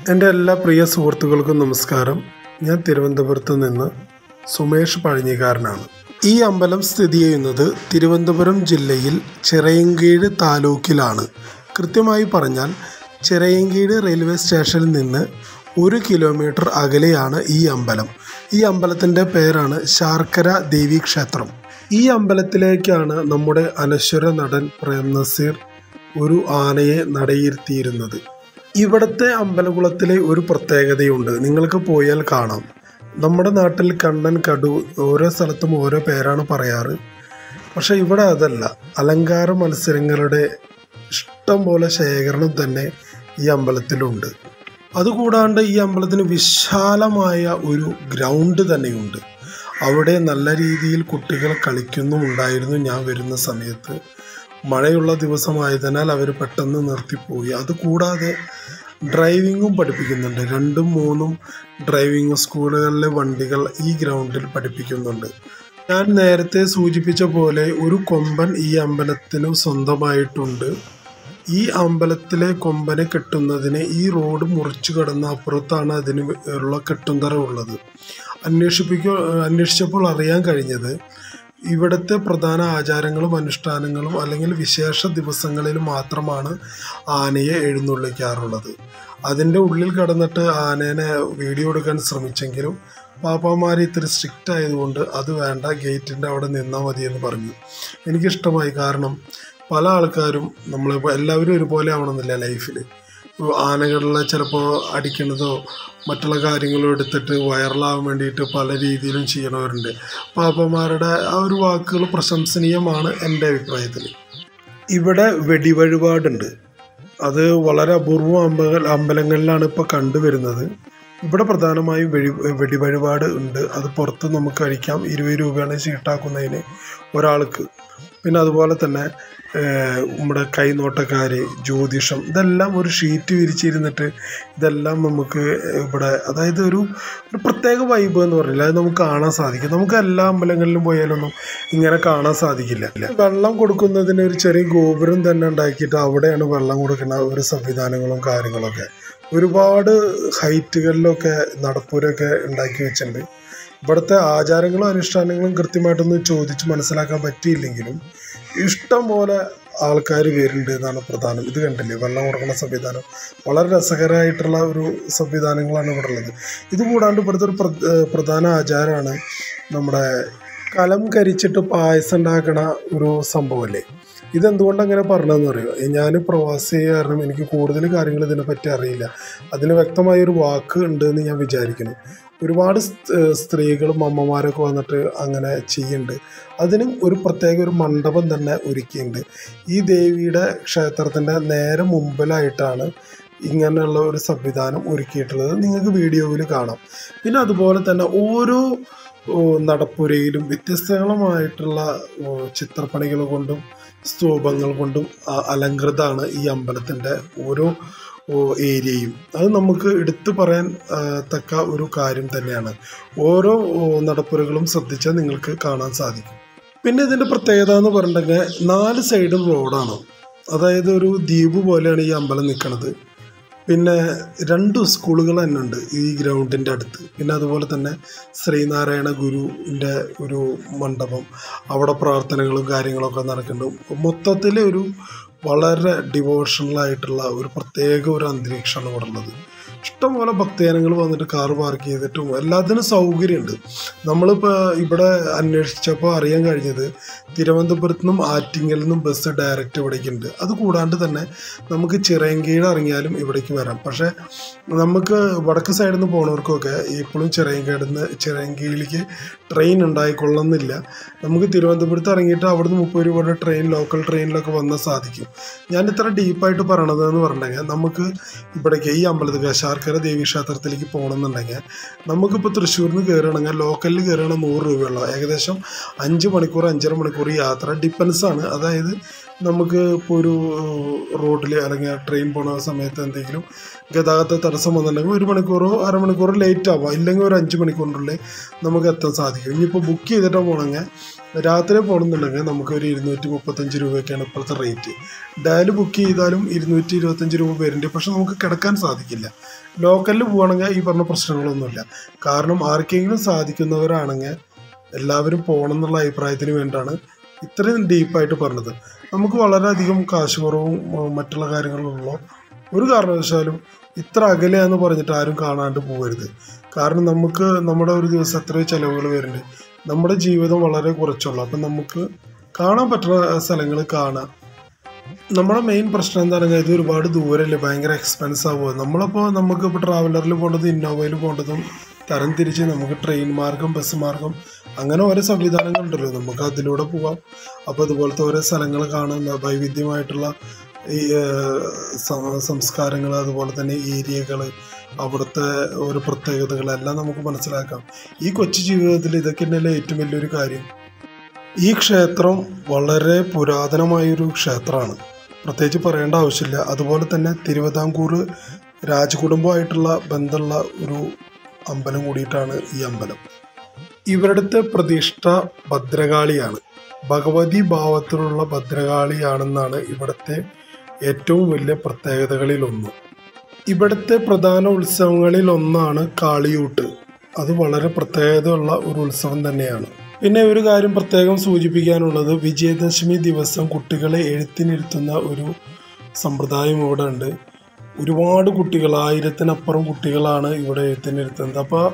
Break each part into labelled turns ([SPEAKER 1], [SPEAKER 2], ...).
[SPEAKER 1] എൻ്റെ എല്ലാ പ്രിയ സുഹൃത്തുക്കൾക്കും നമസ്കാരം ഞാൻ തിരുവനന്തപുരത്ത് നിന്ന് സുമേഷ് പഴഞ്ഞിക്കാരനാണ് ഈ അമ്പലം സ്ഥിതി ചെയ്യുന്നത് തിരുവനന്തപുരം ജില്ലയിൽ ചിറയൻകീഴ് താലൂക്കിലാണ് കൃത്യമായി പറഞ്ഞാൽ ചിറയൻകീഴ് റെയിൽവേ സ്റ്റേഷനിൽ നിന്ന് ഒരു കിലോമീറ്റർ അകലെയാണ് ഈ അമ്പലം ഈ അമ്പലത്തിൻ്റെ പേരാണ് ശാർക്കര ദേവി ക്ഷേത്രം ഈ അമ്പലത്തിലേക്കാണ് നമ്മുടെ അനശ്വര നടൻ പ്രേം നസീർ ഒരു ആനയെ നടയിരുത്തിയിരുന്നത് ഇവിടുത്തെ അമ്പലകുളത്തിലെ ഒരു പ്രത്യേകതയുണ്ട് നിങ്ങൾക്ക് പോയാൽ കാണാം നമ്മുടെ നാട്ടിൽ കണ്ണൻ കടു ഓരോ സ്ഥലത്തും ഓരോ പേരാണ് പറയാറ് പക്ഷെ ഇവിടെ അതല്ല അലങ്കാര മത്സരങ്ങളുടെ ഇഷ്ടം പോലെ ശേഖരണം തന്നെ ഈ അമ്പലത്തിലുണ്ട് അതുകൂടാണ്ട് ഈ അമ്പലത്തിന് വിശാലമായ ഒരു ഗ്രൗണ്ട് തന്നെയുണ്ട് അവിടെ നല്ല രീതിയിൽ കുട്ടികൾ കളിക്കുന്നുമുണ്ടായിരുന്നു ഞാൻ വരുന്ന സമയത്ത് മഴയുള്ള ദിവസമായതിനാൽ അവർ പെട്ടെന്ന് നിർത്തിപ്പോയി അതുകൂടാതെ ഡ്രൈവിങ്ങും പഠിപ്പിക്കുന്നുണ്ട് രണ്ടും മൂന്നും ഡ്രൈവിംഗ് സ്കൂളുകളിലെ വണ്ടികൾ ഈ ഗ്രൗണ്ടിൽ പഠിപ്പിക്കുന്നുണ്ട് ഞാൻ നേരത്തെ സൂചിപ്പിച്ച പോലെ ഒരു കൊമ്പൻ ഈ അമ്പലത്തിന് സ്വന്തമായിട്ടുണ്ട് ഈ അമ്പലത്തിലെ കൊമ്പനെ കെട്ടുന്നതിന് ഈ റോഡ് മുറിച്ചു കടന്ന അപ്പുറത്താണ് അതിന് ഉള്ള കെട്ടുന്തറ ഉള്ളത് അന്വേഷിപ്പിക്ക അന്വേഷിച്ചപ്പോൾ അറിയാൻ കഴിഞ്ഞത് ഇവിടുത്തെ പ്രധാന ആചാരങ്ങളും അനുഷ്ഠാനങ്ങളും അല്ലെങ്കിൽ വിശേഷ ദിവസങ്ങളിൽ മാത്രമാണ് ആനയെ എഴുന്നള്ളിക്കാറുള്ളത് അതിൻ്റെ ഉള്ളിൽ കടന്നിട്ട് ആനേനെ വീഡിയോ എടുക്കാൻ ശ്രമിച്ചെങ്കിലും പാപ്പാമാർ ഇത്തിരി സ്ട്രിക്റ്റ് ആയതുകൊണ്ട് അത് വേണ്ട ഗേറ്റിൻ്റെ അവിടെ നിന്നാൽ മതി എന്ന് പറഞ്ഞു എനിക്കിഷ്ടമായി കാരണം പല ആൾക്കാരും നമ്മൾ എല്ലാവരും ഒരുപോലെ ആവണമെന്നില്ല ലൈഫിൽ ആനകളിലെ ചിലപ്പോൾ അടിക്കുന്നതോ മറ്റുള്ള കാര്യങ്ങളോ എടുത്തിട്ട് വൈറലാവാൻ വേണ്ടിയിട്ട് പല രീതിയിലും ചെയ്യണവരുണ്ട് പാപ്പന്മാരുടെ ആ ഒരു വാക്കുകൾ പ്രശംസനീയമാണ് എൻ്റെ അഭിപ്രായത്തിൽ ഇവിടെ വെടിവഴിപാടുണ്ട് അത് വളരെ അപൂർവം അമ്പല അമ്പലങ്ങളിലാണ് ഇപ്പോൾ കണ്ടുവരുന്നത് ഇവിടെ പ്രധാനമായും വെടി വെടിവഴിപാട് ഉണ്ട് അത് പുറത്ത് നമുക്ക് കഴിക്കാം ഇരുപത് രൂപയാണ് ചീട്ടാക്കുന്നതിന് ഒരാൾക്ക് പിന്നെ അതുപോലെ തന്നെ നമ്മുടെ കൈനോട്ടക്കാർ ജ്യോതിഷം ഇതെല്ലാം ഒരു ഷീറ്റ് വിരിച്ചിരുന്നിട്ട് ഇതെല്ലാം നമുക്ക് ഇവിടെ അതായത് ഒരു ഒരു പ്രത്യേക വൈബ് എന്ന് പറഞ്ഞില്ല അത് നമുക്ക് കാണാൻ സാധിക്കും നമുക്ക് എല്ലാ അമ്പലങ്ങളിലും പോയാലൊന്നും ഇങ്ങനെ കാണാൻ സാധിക്കില്ല വെള്ളം കൊടുക്കുന്നതിന് ഒരു ചെറിയ ഗോപുരം തന്നെ ഉണ്ടാക്കിയിട്ട് അവിടെയാണ് വെള്ളം കൊടുക്കുന്ന ഒരു സംവിധാനങ്ങളും കാര്യങ്ങളൊക്കെ ഒരുപാട് ഹൈറ്റുകളിലൊക്കെ നടപ്പൂരൊക്കെ ഉണ്ടാക്കി വെച്ചിട്ടുണ്ട് ഇവിടുത്തെ ആചാരങ്ങളും അനുഷ്ഠാനങ്ങളും കൃത്യമായിട്ടൊന്നും ചോദിച്ച് മനസ്സിലാക്കാൻ പറ്റിയില്ലെങ്കിലും ഇഷ്ടം പോലെ ആൾക്കാർ വരുന്നുണ്ട് എന്നാണ് പ്രധാനം ഇത് കണ്ടില്ലേ വെള്ളം കൊടുക്കുന്ന സംവിധാനം വളരെ രസകരമായിട്ടുള്ള ഒരു സംവിധാനങ്ങളാണ് ഇവിടെ ഉള്ളത് ഇത് കൂടാണ്ട് ഇവിടുത്തെ ഒരു പ്രധാന ആചാരമാണ് നമ്മുടെ കലം കരിച്ചിട്ട് പായസം ഉണ്ടാക്കണ ഒരു സംഭവമല്ലേ ഇതെന്തുകൊണ്ട് അങ്ങനെ പറഞ്ഞതെന്ന് അറിയോ ഞാൻ പ്രവാസി കാരണം എനിക്ക് കൂടുതൽ കാര്യങ്ങൾ ഇതിനെപ്പറ്റി അറിയില്ല അതിന് വ്യക്തമായ ഒരു വാക്ക് ഉണ്ട് എന്ന് ഞാൻ വിചാരിക്കുന്നു ഒരുപാട് സ്ത്രീകളും അമ്മമാരൊക്കെ വന്നിട്ട് അങ്ങനെ ചെയ്യുന്നുണ്ട് അതിനും ഒരു പ്രത്യേക ഒരു മണ്ഡപം തന്നെ ഒരുക്കിയിട്ടുണ്ട് ഈ ദേവിയുടെ ക്ഷേത്രത്തിൻ്റെ നേരെ മുമ്പിലായിട്ടാണ് ഇങ്ങനെയുള്ള ഒരു സംവിധാനം ഒരുക്കിയിട്ടുള്ളത് നിങ്ങൾക്ക് വീഡിയോയിൽ കാണാം പിന്നെ അതുപോലെ തന്നെ ഓരോ നടപ്പുരയിലും വ്യത്യസ്തങ്ങളുമായിട്ടുള്ള ചിത്രപ്പണികൾ കൊണ്ടും സ്തൂപങ്ങൾ കൊണ്ടും അലങ്കൃതമാണ് ഈ അമ്പലത്തിൻ്റെ ഓരോ ഏരിയയും അത് നമുക്ക് എടുത്തു പറയാൻ തക്ക ഒരു കാര്യം തന്നെയാണ് ഓരോ നടപ്പുരകളും ശ്രദ്ധിച്ചാൽ നിങ്ങൾക്ക് കാണാൻ സാധിക്കും പിന്നെ ഇതിൻ്റെ പ്രത്യേകത എന്ന് പറഞ്ഞിട്ടുണ്ടെങ്കിൽ നാല് സൈഡും റോഡാണ് അതായത് ഒരു ദ്വീപ് പോലെയാണ് ഈ അമ്പലം നിൽക്കുന്നത് പിന്നെ രണ്ട് സ്കൂളുകൾ തന്നെ ഉണ്ട് ഈ ഗ്രൗണ്ടിൻ്റെ അടുത്ത് പിന്നെ അതുപോലെ തന്നെ ശ്രീനാരായണ ഗുരുവിൻ്റെ ഒരു മണ്ഡപം അവിടെ പ്രാർത്ഥനകളും കാര്യങ്ങളൊക്കെ നടക്കുന്നുണ്ട് മൊത്തത്തിൽ ഒരു വളരെ ഡിവോഷണൽ ആയിട്ടുള്ള ഒരു പ്രത്യേക ഒരു അന്തരീക്ഷമാണ് ഇവിടെ ഉള്ളത് ഇഷ്ടംപോലെ ഭക്തജനങ്ങൾ വന്നിട്ട് കാർ പാർക്ക് ചെയ്തിട്ടും എല്ലാത്തിനും സൗകര്യമുണ്ട് നമ്മളിപ്പോൾ ഇവിടെ അന്വേഷിച്ചപ്പോൾ അറിയാൻ കഴിഞ്ഞത് തിരുവനന്തപുരത്ത് നിന്നും ആറ്റിങ്ങൽ നിന്നും ബസ് ഡയറക്റ്റ് ഇവിടേക്ക് ഉണ്ട് അത് കൂടാണ്ട് തന്നെ നമുക്ക് ചിറയൻകീഴ് ഇറങ്ങിയാലും ഇവിടേക്ക് വരാം പക്ഷേ നമുക്ക് വടക്ക് സൈഡിൽ നിന്ന് പോണവർക്കൊക്കെ ഇപ്പോഴും ചിറയൻകീട് നിന്ന് ചിറയൻകീഴിലേക്ക് ട്രെയിൻ ഉണ്ടായിക്കൊള്ളുന്നില്ല നമുക്ക് തിരുവനന്തപുരത്ത് ഇറങ്ങിയിട്ട് അവിടുന്ന് മുപ്പത് രൂപയുടെ ട്രെയിൻ ലോക്കൽ ട്രെയിനിലൊക്കെ വന്നാൽ സാധിക്കും ഞാൻ ഇത്ര ഡീപ്പായിട്ട് പറയണത് എന്ന് പറഞ്ഞിട്ടുണ്ടെങ്കിൽ നമുക്ക് ഇവിടേക്ക് ഈ അമ്പലത്തിൽ ശാർക്കര ദേവി ക്ഷേത്രത്തിലേക്ക് പോകണമെന്നുണ്ടെങ്കിൽ നമുക്കിപ്പോൾ തൃശ്ശൂരിൽ നിന്ന് കയറുകയാണെങ്കിൽ ലോക്കലിൽ കയറുകയാണെങ്കിൽ നൂറ് രൂപയുള്ളൂ ഏകദേശം അഞ്ച് മണിക്കൂർ അഞ്ചര മണിക്കൂർ യാത്ര ഡിപ്പെൻസ് ആണ് അതായത് നമുക്ക് ഇപ്പോൾ ഒരു റോഡിൽ അല്ലെങ്കിൽ ട്രെയിൻ പോണ സമയത്ത് എന്തെങ്കിലും ഗതാഗത തടസ്സം വന്നിട്ടുണ്ടെങ്കിൽ ഒരു മണിക്കൂറോ അരമണിക്കൂറോ ലേറ്റ് ആവാം ഇല്ലെങ്കിൽ ഒരു അഞ്ച് മണിക്കൂറിനുള്ളിൽ നമുക്ക് എത്താൻ സാധിക്കും ഇനിയിപ്പോൾ ബുക്ക് ചെയ്തിട്ട് പോകണമെങ്കിൽ രാത്രി പോകണമെന്നുണ്ടെങ്കിൽ നമുക്ക് ഒരു ഇരുന്നൂറ്റി മുപ്പത്തഞ്ച് രൂപയൊക്കെയാണ് ഇപ്പോഴത്തെ റേറ്റ് ഡയൽ ബുക്ക് ചെയ്താലും ഇരുന്നൂറ്റി ഇരുപത്തഞ്ച് രൂപ വരുന്നുണ്ട് പക്ഷെ നമുക്ക് കിടക്കാൻ സാധിക്കില്ല ലോക്കലിൽ പോവുകയാണെങ്കിൽ ഈ പറഞ്ഞ പ്രശ്നങ്ങളൊന്നുമില്ല കാരണം ആർക്കെങ്കിലും സാധിക്കുന്നവരാണെങ്കിൽ എല്ലാവരും പോകണം എന്നുള്ള അഭിപ്രായത്തിന് വേണ്ടിയാണ് ഇത്രയും ഡീപ്പായിട്ട് പറഞ്ഞത് നമുക്ക് വളരെയധികം കാശ് കുറവും ഉം, മറ്റുള്ള കാര്യങ്ങളുള്ള ഒരു കാരണവശാലും ഇത്ര അകലെ എന്ന് പറഞ്ഞിട്ട് ആരും കാണാണ്ട് പോകരുത് കാരണം നമുക്ക് നമ്മുടെ ഒരു ദിവസം എത്രയോ ചിലവുകൾ വരുന്നുണ്ട് നമ്മുടെ ജീവിതം വളരെ കുറച്ചുള്ളൂ അപ്പം നമുക്ക് കാണാൻ പറ്റുന്ന സ്ഥലങ്ങൾ കാണാം നമ്മുടെ മെയിൻ പ്രശ്നം എന്താണെന്ന് ഇത് ഒരുപാട് ദൂരമല്ലേ ഭയങ്കര എക്സ്പെൻസ് ആവുക നമ്മളിപ്പോൾ നമുക്ക് ഇപ്പോൾ ട്രാവലറിൽ പോകേണ്ടത് ഇന്നോവയിൽ പോകേണ്ടതും തരം തിരിച്ച് നമുക്ക് ട്രെയിൻ മാർഗം ബസ് മാർഗം അങ്ങനെ ഓരോ സംവിധാനങ്ങളുണ്ടല്ലോ നമുക്ക് അതിലൂടെ പോവാം അപ്പോൾ അതുപോലത്തെ ഓരോ സ്ഥലങ്ങൾ കാണുന്ന വൈവിധ്യമായിട്ടുള്ള ഈ സംസ്കാരങ്ങൾ അതുപോലെ തന്നെ ഏരിയകൾ അവിടുത്തെ ഓരോ പ്രത്യേകതകളെല്ലാം നമുക്ക് മനസ്സിലാക്കാം ഈ കൊച്ചു ജീവിതത്തിൽ ഇതൊക്കെ തന്നെയല്ലേ ഏറ്റവും വലിയൊരു കാര്യം ഈ ക്ഷേത്രം വളരെ പുരാതനമായൊരു ക്ഷേത്രമാണ് പ്രത്യേകിച്ച് പറയേണ്ട ആവശ്യമില്ല അതുപോലെ തന്നെ തിരുവിതാംകൂർ രാജകുടുംബമായിട്ടുള്ള ബന്ധമുള്ള ഒരു അമ്പലം കൂടിയിട്ടാണ് ഈ അമ്പലം ഇവരുടെ പ്രതിഷ്ഠ ഭദ്രകാളിയാണ് ഭഗവതി ഭാവത്തിലുള്ള ഭദ്രകാളിയാണെന്നാണ് ഇവിടുത്തെ ഏറ്റവും വലിയ പ്രത്യേകതകളിൽ ഒന്ന് ഇവിടുത്തെ പ്രധാന ഉത്സവങ്ങളിൽ ഒന്നാണ് കാളിയൂട്ട് അത് വളരെ പ്രത്യേകതയുള്ള ഒരു ഉത്സവം തന്നെയാണ് പിന്നെ ഒരു കാര്യം പ്രത്യേകം സൂചിപ്പിക്കാനുള്ളത് വിജയദശമി ദിവസം കുട്ടികളെ എഴുത്തിനിരുത്തുന്ന ഒരു സമ്പ്രദായം ഇവിടെ ഉണ്ട് ഒരുപാട് കുട്ടികൾ ആയിരത്തിനപ്പുറം കുട്ടികളാണ് ഇവിടെ എഴുത്തിനിരുത്തുന്നത് അപ്പോൾ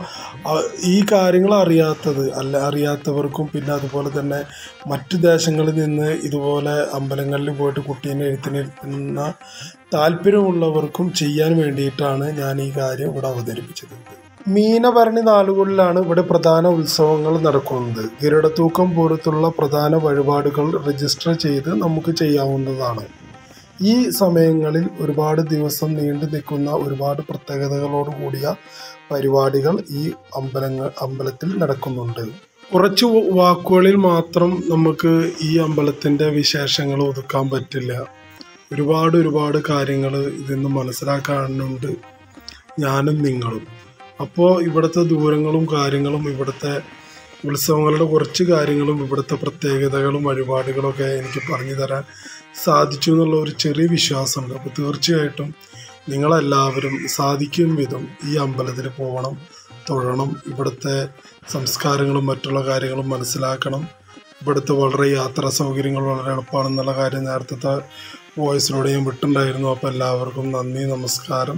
[SPEAKER 1] ഈ കാര്യങ്ങൾ അറിയാത്തത് അല്ല അറിയാത്തവർക്കും പിന്നെ അതുപോലെ തന്നെ മറ്റു ദേശങ്ങളിൽ നിന്ന് ഇതുപോലെ അമ്പലങ്ങളിൽ പോയിട്ട് കുട്ടീനെ എഴുത്തിനിരുത്തുന്ന താല്പര്യമുള്ളവർക്കും ചെയ്യാൻ വേണ്ടിയിട്ടാണ് ഞാൻ ഈ കാര്യം ഇവിടെ അവതരിപ്പിച്ചത് മീനഭരണി നാളുകളിലാണ് ഇവിടെ പ്രധാന ഉത്സവങ്ങൾ നടക്കുന്നത് ഗരുഡത്തൂക്കം പോലത്തുള്ള പ്രധാന വഴിപാടുകൾ രജിസ്റ്റർ ചെയ്ത് നമുക്ക് ചെയ്യാവുന്നതാണ് ഈ സമയങ്ങളിൽ ഒരുപാട് ദിവസം നീണ്ടു നിൽക്കുന്ന ഒരുപാട് പ്രത്യേകതകളോട് കൂടിയ പരിപാടികൾ ഈ അമ്പലങ്ങൾ അമ്പലത്തിൽ നടക്കുന്നുണ്ട് കുറച്ച് വാക്കുകളിൽ മാത്രം നമുക്ക് ഈ അമ്പലത്തിൻ്റെ വിശേഷങ്ങൾ ഒതുക്കാൻ പറ്റില്ല ഒരുപാട് ഒരുപാട് കാര്യങ്ങൾ ഇതിൽ നിന്ന് മനസ്സിലാക്കാനുണ്ട് ഞാനും നിങ്ങളും അപ്പോൾ ഇവിടുത്തെ ദൂരങ്ങളും കാര്യങ്ങളും ഇവിടുത്തെ ഉത്സവങ്ങളുടെ കുറച്ച് കാര്യങ്ങളും ഇവിടുത്തെ പ്രത്യേകതകളും വഴിപാടുകളൊക്കെ എനിക്ക് പറഞ്ഞു തരാൻ സാധിച്ചു എന്നുള്ള ഒരു ചെറിയ വിശ്വാസമുണ്ട് അപ്പോൾ തീർച്ചയായിട്ടും നിങ്ങളെല്ലാവരും സാധിക്കും വിധം ഈ അമ്പലത്തിൽ പോകണം തൊഴണം ഇവിടുത്തെ സംസ്കാരങ്ങളും മറ്റുള്ള കാര്യങ്ങളും മനസ്സിലാക്കണം ഇവിടുത്തെ വളരെ യാത്രാ സൗകര്യങ്ങൾ വളരെ എളുപ്പമാണെന്നുള്ള കാര്യം നേരത്തെ വോയിസിലൂടെ ഞാൻ വിട്ടുണ്ടായിരുന്നു അപ്പോൾ എല്ലാവർക്കും നന്ദി നമസ്കാരം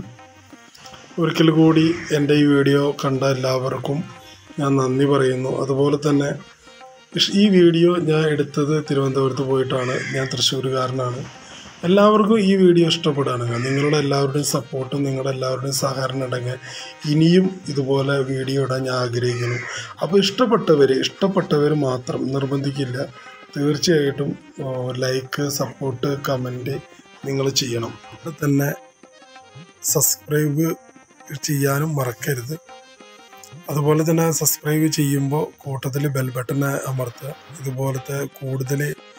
[SPEAKER 1] ഒരിക്കൽ കൂടി എൻ്റെ ഈ വീഡിയോ കണ്ട എല്ലാവർക്കും ഞാൻ നന്ദി പറയുന്നു അതുപോലെ തന്നെ ഇഷ്- ഈ വീഡിയോ ഞാൻ എടുത്തത് തിരുവനന്തപുരത്ത് പോയിട്ടാണ് ഞാൻ തൃശ്ശൂരുകാരനാണ് എല്ലാവർക്കും ഈ വീഡിയോ ഇഷ്ടപ്പെടുകയാണെങ്കിൽ നിങ്ങളുടെ എല്ലാവരുടെയും സപ്പോർട്ടും നിങ്ങളുടെ എല്ലാവരുടെയും സഹകരണം ഉണ്ടെങ്കിൽ ഇനിയും ഇതുപോലെ വീഡിയോ ഇടാൻ ഞാൻ ആഗ്രഹിക്കുന്നു അപ്പോൾ ഇഷ്ടപ്പെട്ടവർ ഇഷ്ടപ്പെട്ടവർ മാത്രം നിർബന്ധിക്കില്ല തീർച്ചയായിട്ടും ലൈക്ക് സപ്പോർട്ട് കമൻറ്റ് നിങ്ങൾ ചെയ്യണം അതുപോലെ തന്നെ സബ്സ്ക്രൈബ് ചെയ്യാനും മറക്കരുത് അതുപോലെ തന്നെ സബ്സ്ക്രൈബ് ചെയ്യുമ്പോൾ കൂട്ടത്തിൽ ബെൽ ബട്ടൺ അമർത്തുക ഇതുപോലത്തെ കൂടുതൽ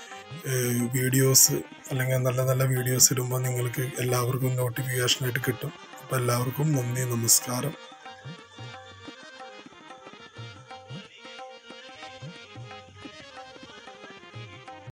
[SPEAKER 1] വീഡിയോസ് അല്ലെങ്കിൽ നല്ല നല്ല വീഡിയോസ് ഇടുമ്പോൾ നിങ്ങൾക്ക് എല്ലാവർക്കും നോട്ടിഫിക്കേഷനായിട്ട് കിട്ടും അപ്പോൾ എല്ലാവർക്കും നന്ദി നമസ്കാരം